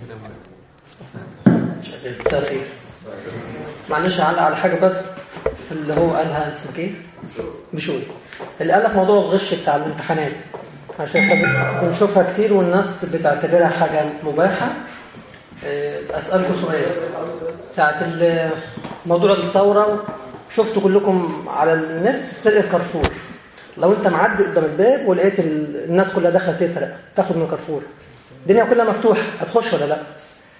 مساء الخير معلش هعلق على حاجه بس في اللي هو قالها اسمك ايه؟ بشوي اللي قال لك موضوع الغش بتاع الامتحانات عشان احنا بن- بنشوفها كتير والناس بتعتبرها حاجه مباحه آه، اسالكم سؤال ساعه ال- موضوع الثوره شفتوا كلكم على النت سرقه كارفور لو انت معدي قدام الباب ولقيت ال- الناس كلها داخله تسرق تاخد من كارفور الدنيا كلها مفتوحه هتخش ولا لا؟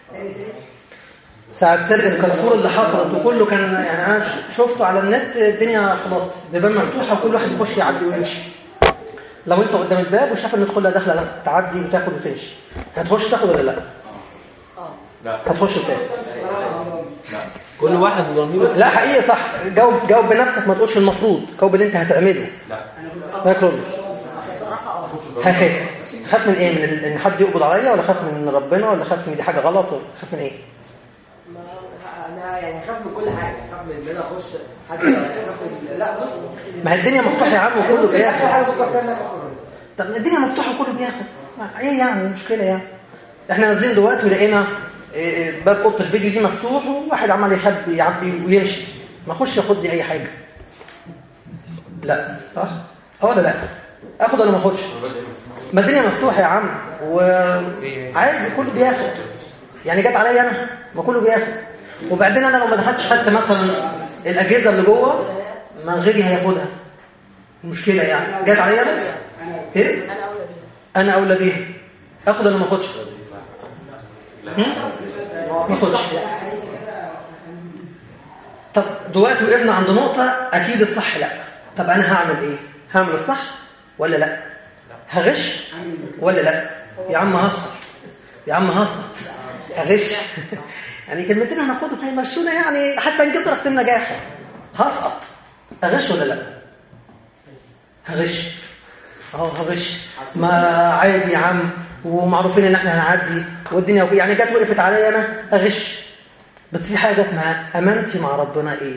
ساعة سرقة الكارفور اللي حصلت وكله كان يعني أنا ش- شفته على النت الدنيا خلاص بيبان مفتوحة وكل واحد يخش يعدي ويمشي لو أنت قدام الباب وشاف الناس كلها داخلة تعدي وتاخد وتمشي هتخش تاخد ولا لا؟ لا هتخش تاخد كل واحد ضميره لا حقيقي صح جاوب جاوب بنفسك ما تقولش المفروض جاوب اللي أنت هتعمله لا مايك روبرت هخاف خاف من ايه من ال- ان حد يقبض عليا ولا خاف من ربنا ولا خاف من دي حاجه غلط ولا خاف من ايه انا يعني خاف من كل حاجه خاف من ان انا اخش حاجه خاف من لا بص ما هي الدنيا مفتوحه يا عم وكله اخر بياخد حاجه فكر فيها ان انا اخاف من ربنا. طب الدنيا مفتوحه وكله بياخد ما ايه يعني المشكله يعني احنا نازلين دلوقتي ولقينا إيه إيه باب اوضه الفيديو دي مفتوح وواحد عمال يخبي يعبي ويمشي ما اخش ياخد لي اي حاجه لا صح اه ولا لا اخد ولا ما اخدش ما الدنيا مفتوحه يا عم وعادي كله بياخد يعني جت عليا انا ما كله بياخد وبعدين انا لو ما دخلتش خدت مثلا الاجهزه اللي جوه ما غيري هياخدها المشكله يعني جت عليا انا ايه انا اولى بيها انا اولى بيها اخد ولا ما اخدش هم؟ ما اخدش طب دلوقتي وقفنا عند نقطه اكيد الصح لا طب انا هعمل ايه هعمل الصح ولا لا هغش ولا لا يا عم هسقط يا عم هسقط هغش يعني كلمتين هناخدهم هيمشونا يعني حتى نجيب درجه النجاح هسقط اغش ولا لا هغش اه هغش ما عادي يا عم ومعروفين ان احنا هنعدي والدنيا وك- يعني جت وقفت عليا انا اغش بس في حاجه اسمها امانتي مع ربنا ايه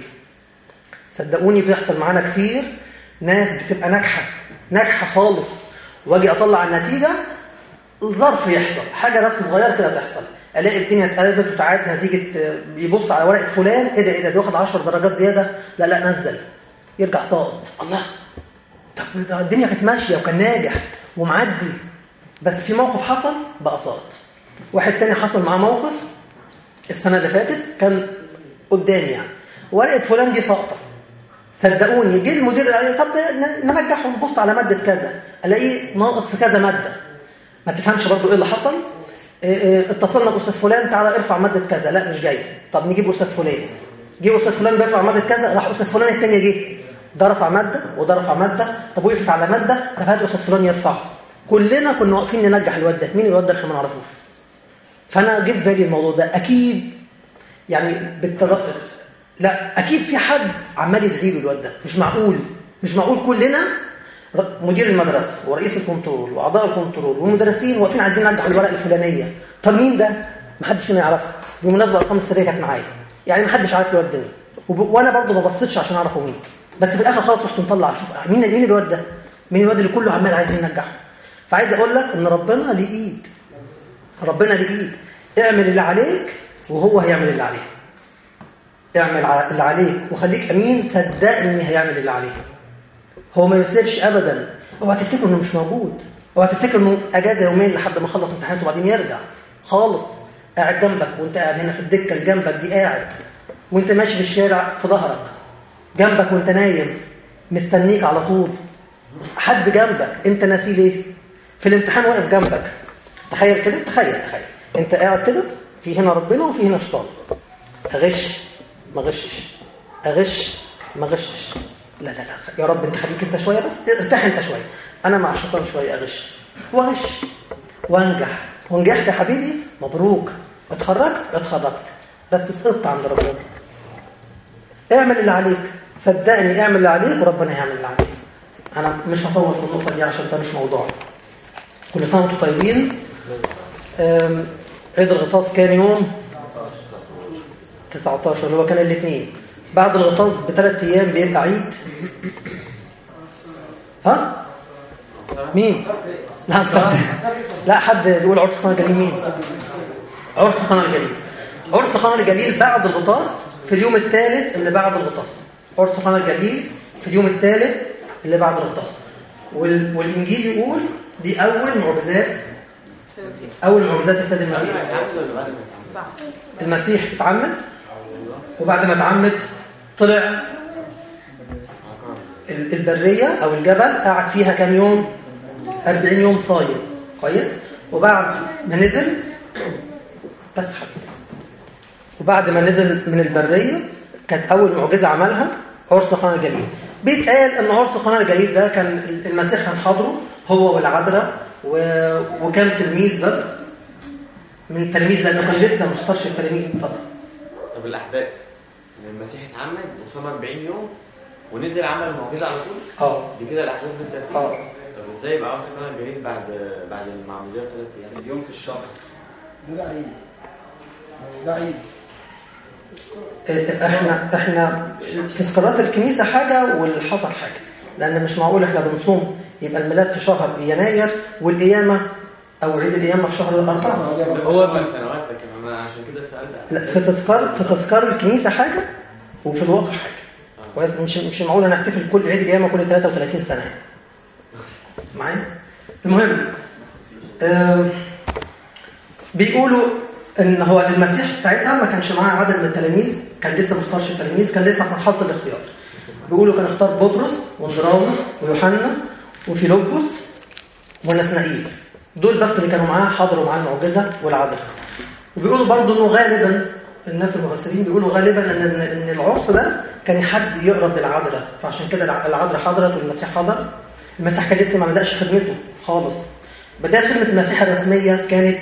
صدقوني بيحصل معانا كتير ناس بتبقى ناجحه ناجحه خالص واجي اطلع النتيجه الظرف يحصل حاجه بس صغيره كده تحصل الاقي الدنيا اتقلبت وتعاد نتيجه آه، بيبص على ورقه فلان ايه ده ايه ده بياخد 10 درجات زياده لا لا نزل يرجع ساقط الله طب ده الدنيا كانت ماشيه وكان ناجح ومعدي بس في موقف حصل بقى ساقط واحد تاني حصل معاه موقف السنه اللي فاتت كان قدامي يعني ورقه فلان دي ساقطه صدقوني جه المدير قال لي طب ن- ننجح ونبص على ماده كذا الاقيه ناقص في كذا ماده ما تفهمش برضو ايه اللي حصل إيه إيه اتصلنا باستاذ فلان تعالى ارفع ماده كذا لا مش جاي طب نجيب استاذ فلان جه استاذ فلان بيرفع ماده كذا راح استاذ فلان الثاني جه ده رفع ماده وده رفع ماده طب وقفت على ماده طب هات استاذ فلان يرفعها كلنا كنا واقفين ننجح الواد ده مين الواد ده احنا ما نعرفوش فانا جه في بالي الموضوع ده اكيد يعني بالتر... لا اكيد في حد عمال يدعي له الواد ده مش معقول مش معقول كلنا ر- مدير المدرسه ورئيس الكنترول واعضاء الكنترول والمدرسين واقفين عايزين ننجح الورقه الفلانيه طب مين ده ما حدش فينا يعرفه بالمناسبه الارقام السريه كانت معايا يعني ما حدش عارف الواد ده مين وب... وانا برضه ما بصيتش عشان اعرفه مين بس في الاخر خلاص رحت مطلع اشوف مين مين الواد ده مين الواد اللي كله عمال عايز ينجحه فعايز اقول لك ان ربنا ليه ايد ربنا ليه ايد اعمل اللي عليك وهو هيعمل اللي عليه اعمل ع- اللي عليك وخليك امين صدقني هيعمل اللي عليه هو ما يسيبش ابدا اوعى تفتكر انه مش موجود اوعى تفتكر انه اجازه يومين لحد ما يخلص امتحاناته وبعدين يرجع خالص قاعد جنبك وانت قاعد هنا في الدكه اللي جنبك دي قاعد وانت ماشي في الشارع في ظهرك جنبك وانت نايم مستنيك على طول حد جنبك انت ناسيه ليه في الامتحان واقف جنبك تخيل كده تخيل تخيل انت قاعد كده في هنا ربنا وفي هنا شيطان اغش ما غشش اغش ما غشش لا لا لا يا رب انت خليك انت شويه بس ارتاح انت شويه انا مع الشيطان شويه اغش واغش وانجح ونجحت يا حبيبي مبروك اتخرجت اتخرجت بس سقطت عند ربنا اعمل اللي عليك صدقني اعمل اللي عليك وربنا هيعمل اللي عليك انا مش هطول في النقطه دي عشان ده مش موضوع كل سنه وانتم طيبين أم، عيد الغطاس كان يوم 19 اللي هو كان الاثنين بعد الغطاس بثلاث ايام بيبقى عيد ها مين لا صح. لا حد بيقول عرس قناه جليل مين عرس قنا الجليل عرس قنا الجليل بعد الغطاس في اليوم الثالث اللي بعد الغطاس عرس قنا الجليل في اليوم الثالث اللي بعد الغطاس وال... والإنجيل يقول دي أول معجزات أول معجزات السيد المسيح اتعمل ولا بعد ما اتعمل؟ المسيح اتعمد وبعد ما اتعمد طلع ال- البرية أو الجبل قعد فيها كام يوم 40 يوم صايم كويس وبعد ما نزل بس حب وبعد ما نزل من البرية كانت أول معجزة عملها عرس قنا الجليل بيتقال أن عرس قنا الجليل ده كان المسيح كان حاضره هو والعذراء و... وكان تلميذ بس من تلميذ لأنه كان لسه ما اختارش التلاميذ اتفضل طب الاحداث ان المسيح اتعمد وصام 40 يوم ونزل عمل المعجزه على طول اه دي كده الاحداث بالترتيب اه طب ازاي يبقى عرس قنا الجليل بعد بعد المعموديه بثلاث ايام اليوم في الشهر ده عيد ده عيد احنا احنا تذكارات الكنيسه حاجه والحصل حاجه لان مش معقول احنا بنصوم يبقى الميلاد في شهر يناير والقيامه او عيد القيامه في شهر اربعه هو اربع سنوات لكن انا عشان كده سالت لا في تذكار في تذكار الكنيسه حاجه وفي الواقع حاجه كويس مش مش معقول نحتفل كل عيد القيامه كل 33 سنه يعني. معايا المهم آه بيقولوا ان هو المسيح ساعتها ما كانش معاه عدد من التلاميذ كان لسه ما اختارش التلاميذ كان لسه في مرحله الاختيار بيقولوا كان اختار بطرس واندراوس ويوحنا وفيلبس ونسنائيل دول بس اللي كانوا معاه حضروا معاه المعجزه والعذراء وبيقولوا برضه انه غالبا الناس المفسرين بيقولوا غالبا ان ان العرس ده كان حد يقرب للعذراء فعشان كده العذراء حضرت والمسيح حضر المسيح كان لسه ما بداش خدمته خالص بدايه خدمه المسيح الرسميه كانت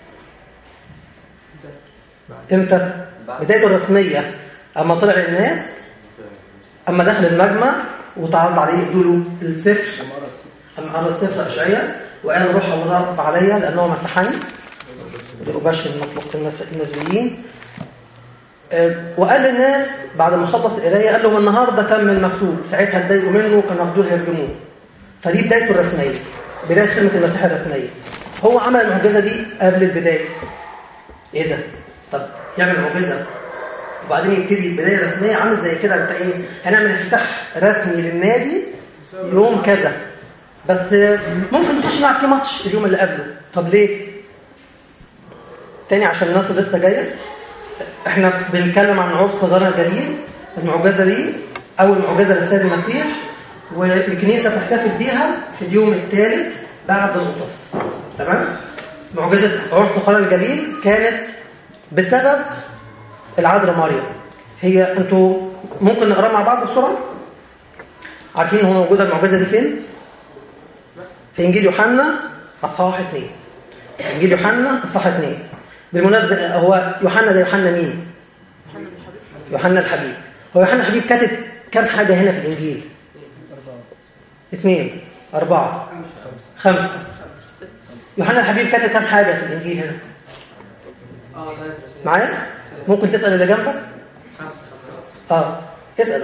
امتى بدايته الرسميه اما طلع الناس اما دخل المجمع وتعرض عليه ادوا له السفر اما قرا السفر اشعياء وقال روح الرب عليا لانه مسحني لأبشر المطلوب النازليين أه وقال للناس بعد ما خلص القرايه قال لهم النهارده تم المكتوب ساعتها اتضايقوا منه كانوا ياخدوه يرجموه فدي بدايته الرسميه بدايه خدمه المسيح الرسميه هو عمل المعجزه دي قبل البدايه ايه ده طب يعمل معجزه وبعدين يبتدي البدايه الرسميه عامل زي كده انت ايه هنعمل افتتاح رسمي للنادي يوم كذا بس ممكن تخش نلعب فيه ماتش اليوم اللي قبله طب ليه تاني عشان الناس اللي لسه جايه احنا بنتكلم عن عرس غنى الجليل المعجزه دي اول معجزه للسيد المسيح والكنيسه تحتفل بيها في اليوم الثالث بعد الغطاس تمام معجزه عرس قنا الجليل كانت بسبب العذراء مريم هي انتوا ممكن نقراها مع بعض بسرعه عارفين هو موجوده المعجزه دي فين في انجيل يوحنا اصحاح 2 انجيل يوحنا اصحاح 2 بالمناسبه هو يوحنا ده يوحنا مين يوحنا الحبيب هو يوحنا الحبيب كاتب كم حاجه هنا في الانجيل اثنين أربعة خمسة يوحنا الحبيب كاتب كم حاجة في الإنجيل هنا اه ثلاث رسائل معايا ممكن تسأل اللي جنبك خمسة خمسة اه اسأله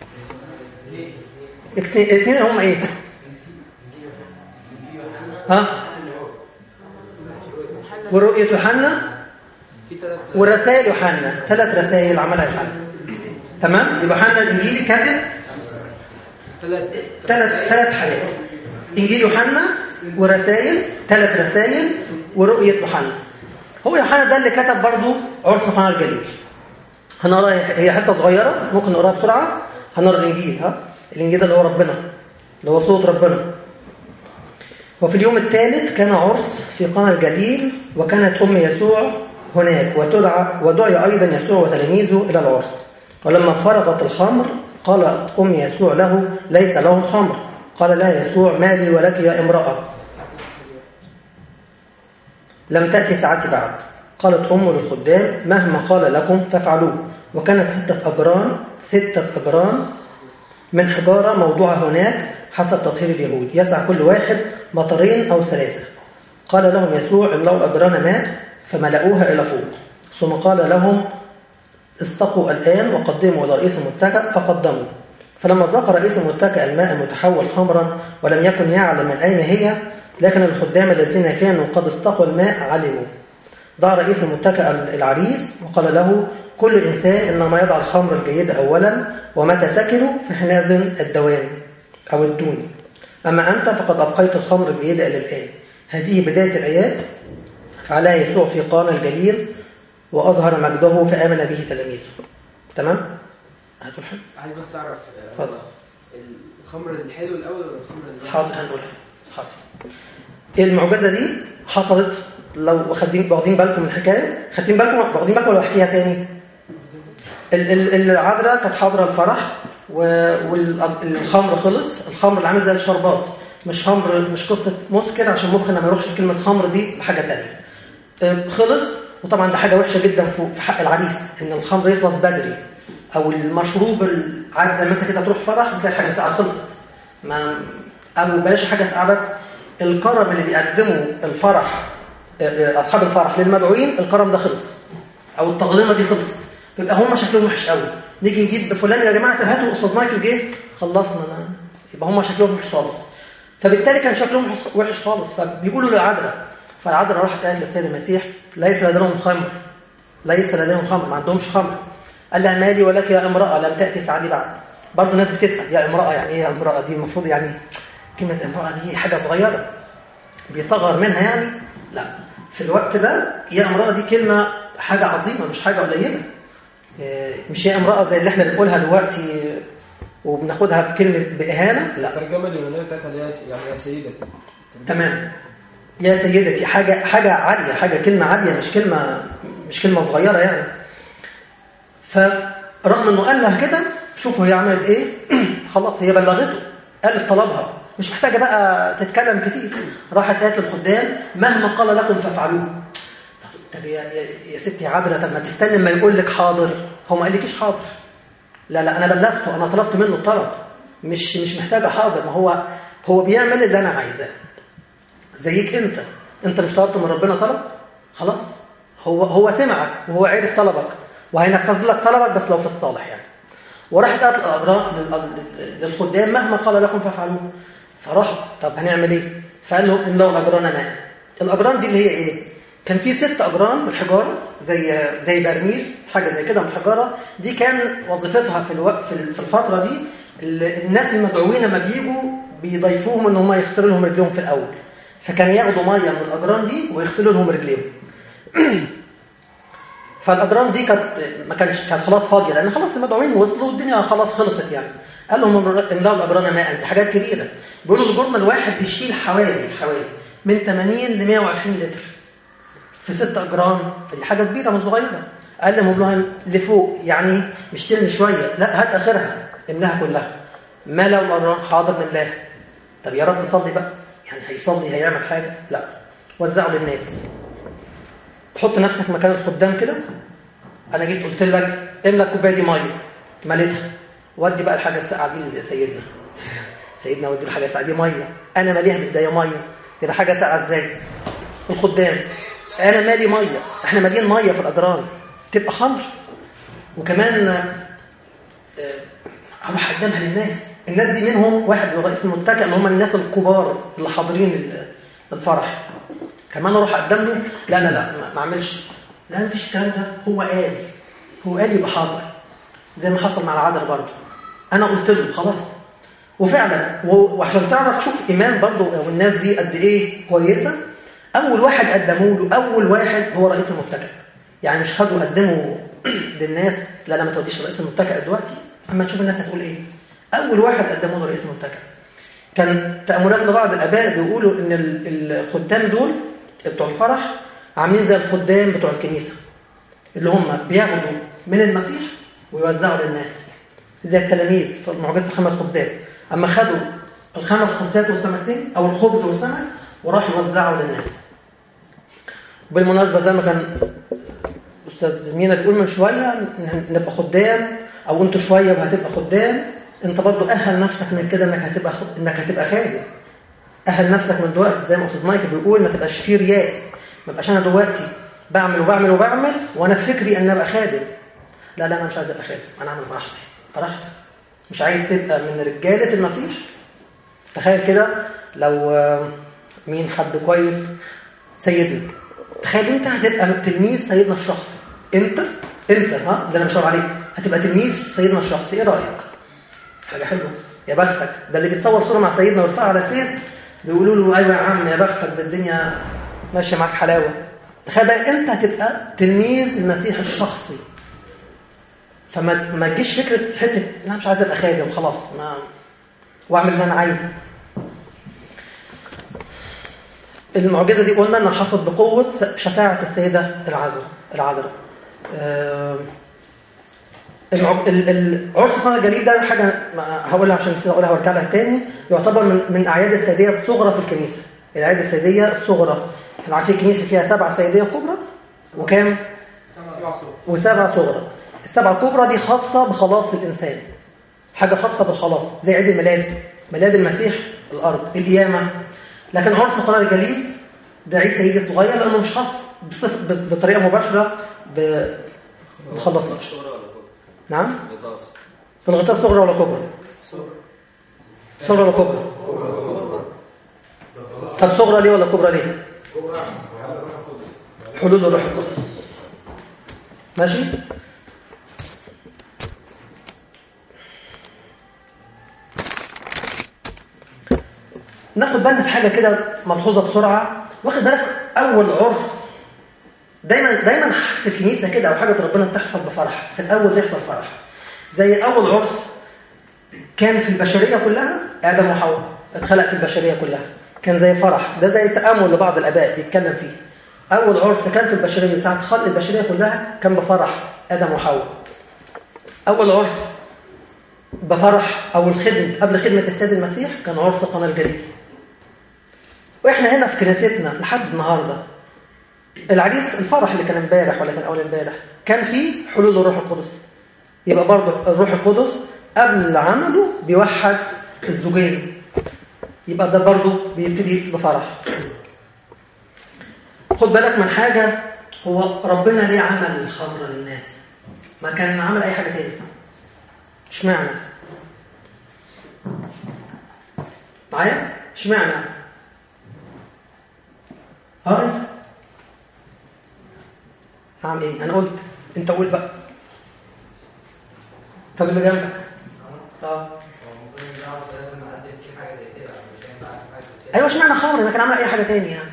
الاثنين هم ايه ها ورؤية يوحنا في ثلاث ورسائل يوحنا ثلاث رسائل عملها يوحنا تمام يبقى يوحنا الانجيلي كاتب ثلاث ثلاث ثلاث حاجات انجيل يوحنا ورسائل ثلاث رسائل ورؤيه يوحنا هو يوحنا ده اللي كتب برضو عرس قنا الجليل هنقرا هي حته صغيره ممكن نقراها بسرعه هنقرا الانجيل ها الانجيل ده اللي هو ربنا اللي هو صوت ربنا وفي اليوم الثالث كان عرس في قنا الجليل وكانت ام يسوع هناك وتدعى ودعي ايضا يسوع وتلاميذه الى العرس ولما فرغت الخمر قالت ام يسوع له ليس لهم خمر قال لها يسوع ما لي ولك يا امراه لم تأتي ساعتي بعد قالت أم للخدام مهما قال لكم فافعلوه وكانت ستة أجران ستة أجران من حجارة موضوعة هناك حسب تطهير اليهود يسع كل واحد مطرين أو ثلاثة قال لهم يسوع املأوا أجران ماء فملأوها إلى فوق ثم قال لهم استقوا الآن وقدموا إلى رئيس المتكأ فقدموا فلما ذاق رئيس المتكأ الماء المتحول خمرا ولم يكن يعلم من أين هي لكن الخدام الذين كانوا قد استقوا الماء علموا دعا رئيس المتكئ العريس وقال له كل إنسان إنما يضع الخمر الجيد أولا ومتى سكنوا فحينئذ الدوام أو الدون أما أنت فقد أبقيت الخمر الجيدة إلى الآن هذه بداية الآيات فعلها يسوع في قانا الجليل وأظهر مجده فآمن به تلاميذه تمام؟ هاتوا الحل عايز بس اعرف آه، اتفضل. الخمر الحلو الاول ولا الخمر اللي حاضر هنقولها حاضر المعجزة دي حصلت لو واخدين واخدين بالكم من الحكاية خدين بالكم واخدين بالكم ولا احكيها تاني ال- ال- العذراء كانت حاضرة الفرح والخمر خلص الخمر اللي عامل زي الشربات مش خمر مش قصة مسكر عشان مخنا ما يروحش كلمة خمر دي لحاجة تانية آه، خلص وطبعا ده حاجة وحشة جدا في في حق العريس ان الخمر يخلص بدري او المشروب ال- عارف زي ما انت كده تروح فرح بتلاقي حاجة ساعة خلصت ما او بلاش حاجة ساعة بس الكرم اللي بيقدمه الفرح آه، آه، اصحاب الفرح للمدعوين الكرم ده خلص او التقدمه دي خلصت يبقى هم شكلهم وحش قوي نيجي نجيب فلان يا جماعه طب هاتوا استاذ مايكل جه خلصنا ما يبقى هم شكلهم وحش خالص فبالتالي كان شكلهم وحش- وحش خالص فبيقولوا للعذراء فالعذراء راحت قالت للسيد المسيح ليس لديهم خمر ليس لديهم خمر ما عندهمش خمر قال لها مالي ولك يا امراه لم تاتي ساعتي بعد برضه الناس بتسال يا امراه يعني ايه يا امراه دي المفروض يعني كلمه امراه دي حاجه صغيره بيصغر منها يعني لا في الوقت ده يا امرأة دي كلمة حاجة عظيمة مش حاجة قليلة إيه، مش يا امرأة زي اللي احنا بنقولها دلوقتي وبناخدها بكلمة بإهانة لا الترجمه اليونانيه بتاعتها اللي هي يعني يا سيدتي تمام يا سيدتي حاجة حاجة عالية حاجة كلمة عالية مش كلمة مش كلمة صغيرة يعني فرغم انه قال لها كده شوفوا هي عملت ايه خلاص هي بلغته قالت طلبها مش محتاجة بقى تتكلم كتير راحت قالت للخدام مهما قال لكم فافعلوه طب, طب يا, يا, يا ستي عذرة طب ما تستنى ما يقول لك حاضر هو ما قالكيش حاضر لا لا انا بلغته انا طلبت منه الطلب مش مش محتاجة حاضر ما هو هو بيعمل اللي انا عايزاه زيك انت انت مش طلبت من ربنا طلب خلاص هو هو سمعك وهو عرف طلبك وهينفذ لك طلبك بس لو في الصالح يعني وراحت قالت للأبرار- لل- للخدام مهما قال لكم فافعلوه فراحوا طب هنعمل ايه فقال لهم املأوا الاجران ماء الاجران دي اللي هي ايه كان في ست اجران بالحجاره زي زي برميل حاجه زي كده من الحجاره دي كان وظيفتها في الوقت في ال- في الفتره دي ال- الناس المدعوين لما بيجوا بيضيفوهم ان هم يغسلوا لهم رجليهم في الاول فكان ياخدوا ميه من الاجران دي ويغسلوا لهم رجليهم فالاجرام دي كانت ما كانش كانت خلاص فاضيه لان خلاص المدعوين وصلوا والدنيا خلاص خلصت يعني قال لهم املأوا الاجران ماء دي حاجات كبيره بيقولوا الجرم الواحد بيشيل حوالي حوالي من 80 ل 120 لتر في ست اجرام فدي حاجه كبيره مش صغيره قال لهم املوها لفوق يعني مش تملي شويه لا هات اخرها املاها كلها ما لو الاجرام حاضر نملاها طب يا رب صلي بقى يعني هيصلي هيعمل حاجه لا وزعوا للناس حط نفسك مكان الخدام كده انا جيت قلت لك املى الكوبايه دي ميه مليتها ودي بقى الحاجه الساقعه دي لسيدنا سيدنا ودي الحاجه الساقعه دي ميه انا ماليها بايديا ميه تبقى حاجه ساقعه ازاي الخدام انا مالي ميه احنا مالين ميه في الاجران تبقى خمر وكمان آه، اروح اقدمها للناس الناس دي منهم واحد من رئيس المتكئ اللي هم الناس الكبار اللي حاضرين ال- الفرح كمان اروح اقدم له لا لا لا ما- ما اعملش لا مفيش الكلام ده هو قال هو قال يبقى حاضر زي ما حصل مع العذراء برضه انا قلت له خلاص وفعلا و- وعشان تعرف تشوف ايمان برضه او الناس دي قد ايه كويسه اول واحد قدموا له اول واحد هو رئيس المتكئ يعني مش خدوا قدموا للناس لا لا ما توديش رئيس المتكئ دلوقتي اما تشوف الناس هتقول ايه اول واحد قدموه له رئيس المتكئ كان تأملات لبعض الآباء بيقولوا إن ال- الخدام دول بتوع الفرح عاملين زي الخدام بتوع الكنيسة اللي هم بياخدوا من المسيح ويوزعوا للناس زي التلاميذ في معجزة الخمس خبزات أما خدوا الخمس خبزات والسمكتين أو الخبز والسمك وراحوا يوزعوا للناس بالمناسبة زي ما كان أستاذ مينا بيقول من شوية إن نبقى خدام أو أنتوا شوية وهتبقى خدام أنت برضو أهل نفسك من كده إنك هتبقى خد... إنك هتبقى خادم أهل نفسك من دلوقتي زي ما أستاذ مايكل بيقول ما تبقاش فيه رياء ما بقاش أنا دلوقتي بعمل وبعمل وبعمل وأنا في فكري إن أبقى خادم لا لا أنا مش عايز أبقى خادم أنا أعمل براحتي براحتك مش عايز تبقى من رجالة المسيح تخيل كده لو آه، مين حد كويس سيدنا تخيل انت هتبقى تلميذ سيدنا الشخصي انت انت ها اللي انا بشاور عليك هتبقى تلميذ سيدنا الشخصي ايه رايك حاجه حلوه يا بختك ده اللي بيتصور صوره مع سيدنا ويرفعها على الفيس بيقولوا له ايوه يا عم يا بختك ده الدنيا ماشيه معاك حلاوه تخيل بقى انت هتبقى تلميذ المسيح الشخصي فما ما تجيش فكره حته انا مش عايز ابقى خادم خلاص ما واعمل اللي انا عايزه المعجزه دي قلنا انها حصلت بقوه شفاعه السيده العذراء العذراء آه، الع- ال- العرس قنا الجليل ده حاجه ما- هقولها عشان نسيت اقولها وارجع لها تاني يعتبر من من اعياد السيديه الصغرى في الكنيسه الاعياد السيديه الصغرى احنا عارفين الكنيسه فيها سبع سيديه كبرى وكام وسبع صغرى السبع الكبرى دي خاصه بخلاص الانسان حاجه خاصه بالخلاص زي عيد الميلاد ميلاد المسيح الارض القيامه لكن عرس قنا الجليل ده عيد سيدي صغير لانه مش خاص بصف ب- بطريقه مباشره ب- بخلاص صغرى ولا كبرى؟ نعم غطاس الغطاء صغرى ولا كبرى صغرى ولا كبرى طب صغرى ليه ولا كبرى ليه حلول الروح القدس ماشي ناخد بالنا في حاجه كده ملحوظه بسرعه واخد بالك اول عرس دايما دايما حاجه الكنيسه كده او حاجه ربنا بتحصل بفرح في الاول يحصل فرح زي اول عرس كان في البشريه كلها ادم وحواء اتخلقت البشريه كلها كان زي فرح ده زي تامل لبعض الاباء بيتكلم فيه اول عرس كان في البشريه ساعه خلق البشريه كلها كان بفرح ادم وحواء اول عرس بفرح او الخدمه قبل خدمه السيد المسيح كان عرس قنا الجليل واحنا هنا في كنيستنا لحد النهارده العريس الفرح اللي كان امبارح ولا كان اول امبارح كان فيه حلول الروح القدس يبقى برضه الروح القدس قبل عمله بيوحد الزوجين يبقى ده برضه بيبتدي بفرح خد بالك من حاجة هو ربنا ليه عمل الخمر للناس ما كان عمل أي حاجة تاني اشمعنى معايا اشمعنى اه انت هعمل ايه انا قلت انت قول بقى طب اللي جنبك اه ايوه اشمعنى خمر ما كان عامل اي حاجه تاني يعني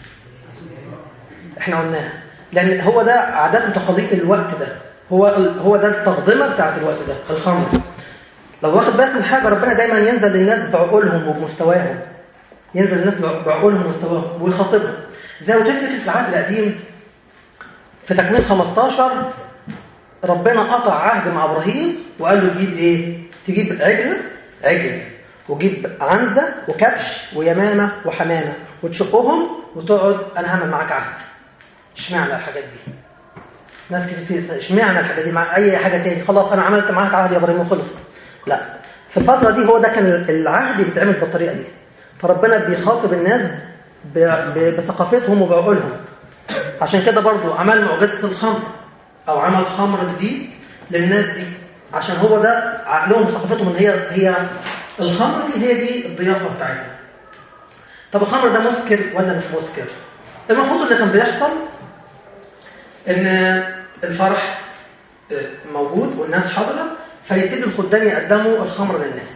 احنا قلناها لان هو ده عادات وتقاليد الوقت ده هو هو ده التقدمه بتاعت الوقت ده الخمر لو واخد بالك من حاجه ربنا دايما ينزل للناس بعقولهم وبمستواهم ينزل للناس بعقولهم ومستواهم ويخاطبهم زي ما تذكر في العهد القديم في تكوين 15 ربنا قطع عهد مع ابراهيم وقال له تجيب ايه تجيب عجل عجل وجيب عنزه وكبش ويمامه وحمامه وتشقهم وتقعد انا هعمل معاك عهد اشمعنى الحاجات دي ناس كتير تسال اشمعنى الحاجات دي مع اي حاجه تاني خلاص انا عملت معاك عهد يا ابراهيم وخلص لا في الفتره دي هو ده كان العهد بيتعمل بالطريقه دي فربنا بيخاطب الناس ب- ب- بثقافتهم وبعقولهم عشان كده برضو عمل معجزه الخمر او عمل خمر جديد للناس دي عشان هو ده عقلهم وثقافتهم ان هي هي الخمر دي هي دي الضيافه بتاعتنا طب الخمر ده مسكر ولا مش مسكر المفروض اللي كان بيحصل ان الفرح آه، موجود والناس حاضره فيبتدي الخدام يقدموا الخمر للناس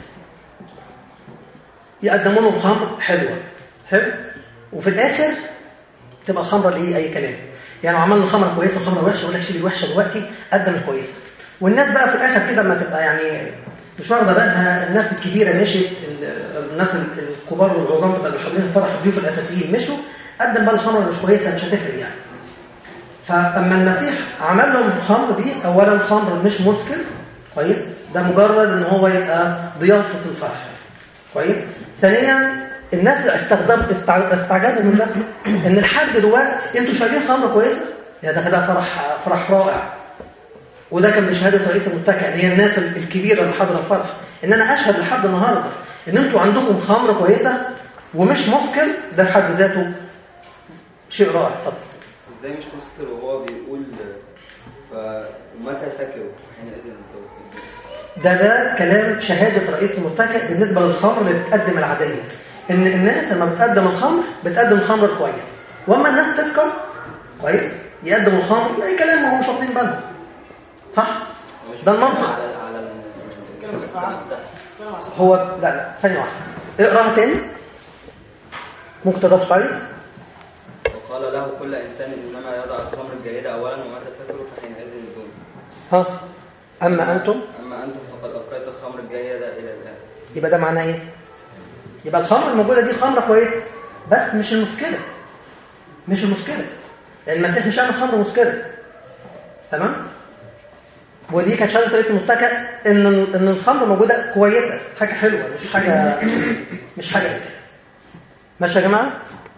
يقدموا لهم خمر حلوه حلو وفي الاخر تبقى الخمره الايه اي كلام يعني لو عملنا الخمره كويسه وخمره وحشه يقول لك شيل الوحشه دلوقتي قدم الكويسه والناس بقى في الاخر كده لما تبقى يعني مش واخده بالها الناس الكبيره مشيت ال- الناس ال- الكبار والعظام بتاع اللي حاضرين الفرح الضيوف الاساسيين مشوا قدم بقى الخمره مش كويسه مش هتفرق يعني فاما المسيح عمل لهم الخمر دي اولا خمر مش مسكر كويس ده مجرد ان هو يبقى ضيافه الفرح كويس ثانيا الناس استخدم استع- استعجبوا من ده ان لحد دلوقتي انتوا شايلين خمره كويسه يا ده كده فرح فرح رائع وده كان بشهاده رئيس المتكئ اللي هي الناس الكبيره اللي حاضره الفرح ان انا اشهد لحد النهارده ان انتوا عندكم خمره كويسه ومش مسكر ده في حد ذاته شيء رائع طبعا ازاي مش مسكر وهو بيقول فمتى سكروا حينئذ توفيق ده ده كلام شهادة رئيس المتكئ بالنسبة للخمر اللي بتقدم العادية إن الناس لما بتقدم الخمر بتقدم خمر كويس وأما الناس تسكر كويس يقدم الخمر اي كلام ما هو مش واخدين بالهم صح مش ده بتكلم المنطق. على على ال- كلام بس القصة نفسها هو لا لا ثانيه واحده اقراها تاني ممكن تضغط عليه وقال له كل انسان انما يضع الخمر الجيده اولا ومتى سكروا فحينئذ يزول ها اما انتم اما انتم فقد ابقيت الخمر الجيده الى الان يبقى ده معناه ايه يبقى الخمر الموجوده دي خمره كويسه بس مش المشكله مش المشكله المسيح مش عامل خمر مشكله تمام ودي كانت شهاده رئيس المتكئ ان ان الخمر موجوده كويسه حاجه حلوه مش حاجه مش حاجه كده ماشي يا جماعه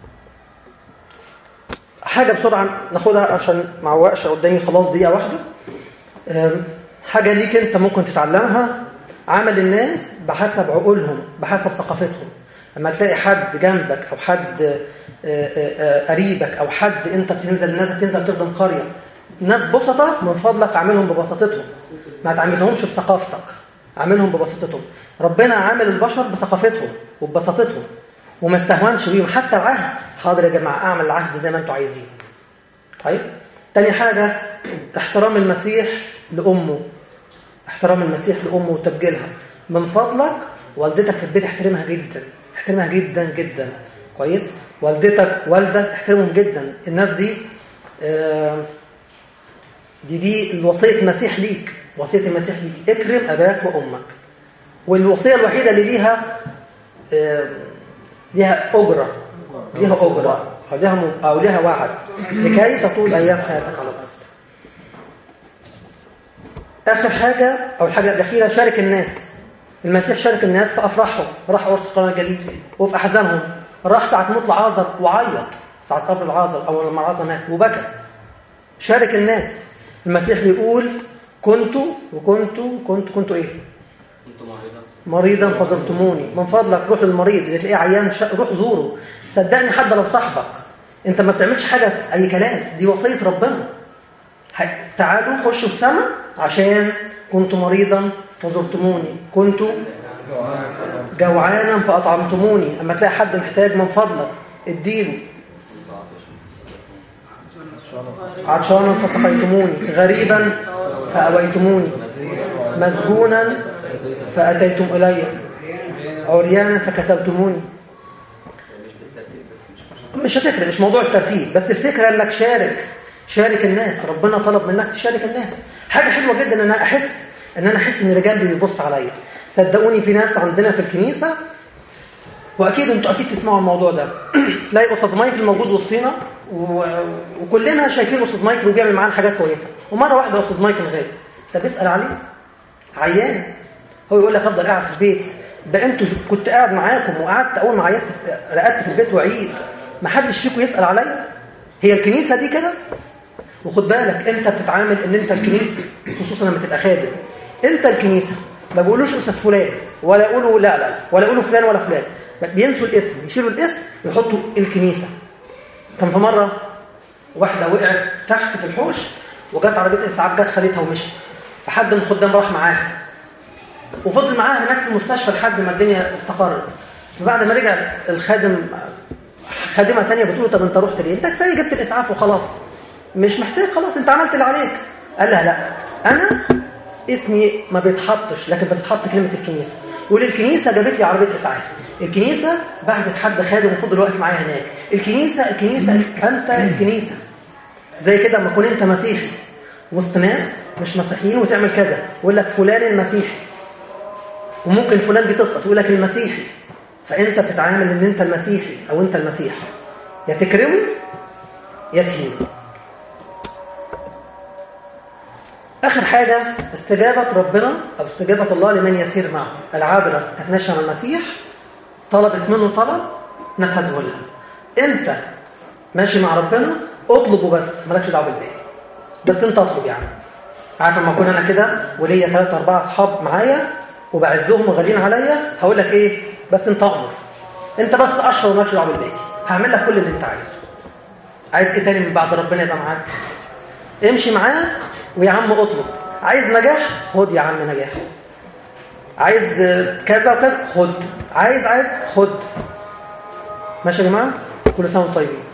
حاجه بسرعه ناخدها عشان ما اعوقش قدامي خلاص دقيقه واحده أم، حاجة ليك انت ممكن تتعلمها عمل الناس بحسب عقولهم بحسب ثقافتهم لما تلاقي حد جنبك او حد آه، آه، آه، قريبك او حد انت بتنزل الناس بتنزل تخدم قرية ناس بسطة من فضلك عاملهم ببساطتهم ما تعاملهمش بثقافتك عاملهم ببساطتهم ربنا عامل البشر بثقافتهم وببساطتهم وما استهونش بيهم حتى العهد حاضر يا جماعة اعمل العهد زي ما انتوا عايزين كويس تاني حاجة احترام المسيح لأمه احترام المسيح لأمه وتبجيلها من فضلك والدتك في البيت احترمها جدا احترمها جدا جدا كويس والدتك والدك احترمهم جدا الناس دي آه، دي دي الوصية المسيح ليك وصية المسيح ليك اكرم أباك وأمك والوصية الوحيدة اللي ليها آه، ليها أجرة ليها أجرة أو ليها م- أو ليها وعد لكي تطول أيام حياتك على الأرض آخر حاجة أو الحاجة الأخيرة شارك الناس المسيح شارك الناس في أفراحهم راح عرس قرن الجليل وفي أحزانهم راح ساعة موت العازر وعيط ساعة قبر العازر أو لما العازر مات وبكى شارك الناس المسيح بيقول كنت وكنت كنت كنت إيه كنت مريضا مريضا فزرتموني من فضلك روح للمريض اللي تلاقيه عيان شا... روح زوره صدقني حتى لو صاحبك انت ما بتعملش حاجه اي كلام دي وصيه ربنا ح... تعالوا خشوا السماء عشان كنت مريضا فزرتموني كنت جوعانا فاطعمتموني اما تلاقي حد محتاج من فضلك اديله عطشانا فسقيتموني غريبا فأويتموني مسجونا فأتيتم إلي عريانا فكسبتموني مش بالترتيب بس مش مش هتفرق مش موضوع الترتيب بس الفكرة انك شارك شارك الناس ربنا طلب منك تشارك الناس حاجة حلوة جدا ان انا احس ان انا احس ان الرجال بيبص عليا صدقوني في ناس عندنا في الكنيسة واكيد انتوا اكيد تسمعوا الموضوع ده تلاقي استاذ مايكل موجود وسطينا و... وكلنا شايفين استاذ مايكل وبيعمل معانا حاجات كويسه ومره واحده استاذ مايكل غاب طب اسال عليه عيان هو يقول لك افضل قاعد في البيت ده انتوا ش- كنت قاعد معاكم وقعدت اول ما عيطت رقدت في البيت وعيد ما حدش فيكم يسال عليا هي الكنيسه دي كده وخد بالك انت بتتعامل ان انت الكنيسه خصوصا لما تبقى خادم انت الكنيسه ما بيقولوش استاذ فلان ولا يقولوا لا لا ولا يقولوا فلان ولا فلان بينسوا الاسم يشيلوا الاسم ويحطوا الكنيسه كان في مره واحده وقعت تحت في الحوش وجت عربيه اسعاف جت خدتها ومشت فحد من الخدام راح معاها وفضل معاها هناك في المستشفى لحد ما الدنيا استقرت فبعد ما رجع الخادم خادمه تانية بتقول طب انت رحت ليه انت كفايه جبت الاسعاف وخلاص مش محتاج خلاص انت عملت اللي عليك قال لها لا انا اسمي ما بيتحطش لكن بتتحط كلمه الكنيسه يقول الكنيسه جابت لي عربيه اسعاف الكنيسه بعتت حد خادم وفضل واقف معايا هناك الكنيسه الكنيسه فانت الكنيسه زي كده اما تكون انت مسيحي وسط ناس مش مسيحيين وتعمل كذا يقول لك فلان المسيحي وممكن فلان دي تسقط يقول لك المسيحي فانت بتتعامل ان انت المسيحي او انت المسيح يا تكرمه يا تهينه اخر حاجه استجابه ربنا او استجابه الله لمن يسير معه العذراء كانت ماشيه مع المسيح طلبت منه طلب نفذه لها انت ماشي مع ربنا اطلبه بس مالكش دعوه بالباقي بس انت اطلب يعني عارف لما اكون انا كده وليا ثلاثة أربعة أصحاب معايا وبعزهم وغاليين عليا هقول لك إيه بس أنت أمر أنت بس أشهر ومالكش دعوه بالباقي هعمل لك كل اللي أنت عايزه عايز إيه تاني من بعد ربنا يبقى معاك امشي معاه ويا عم اطلب عايز نجاح خد يا عم نجاح عايز كذا وكذا خد عايز عايز خد ماشي يا جماعه كل سنه وانتم طيبين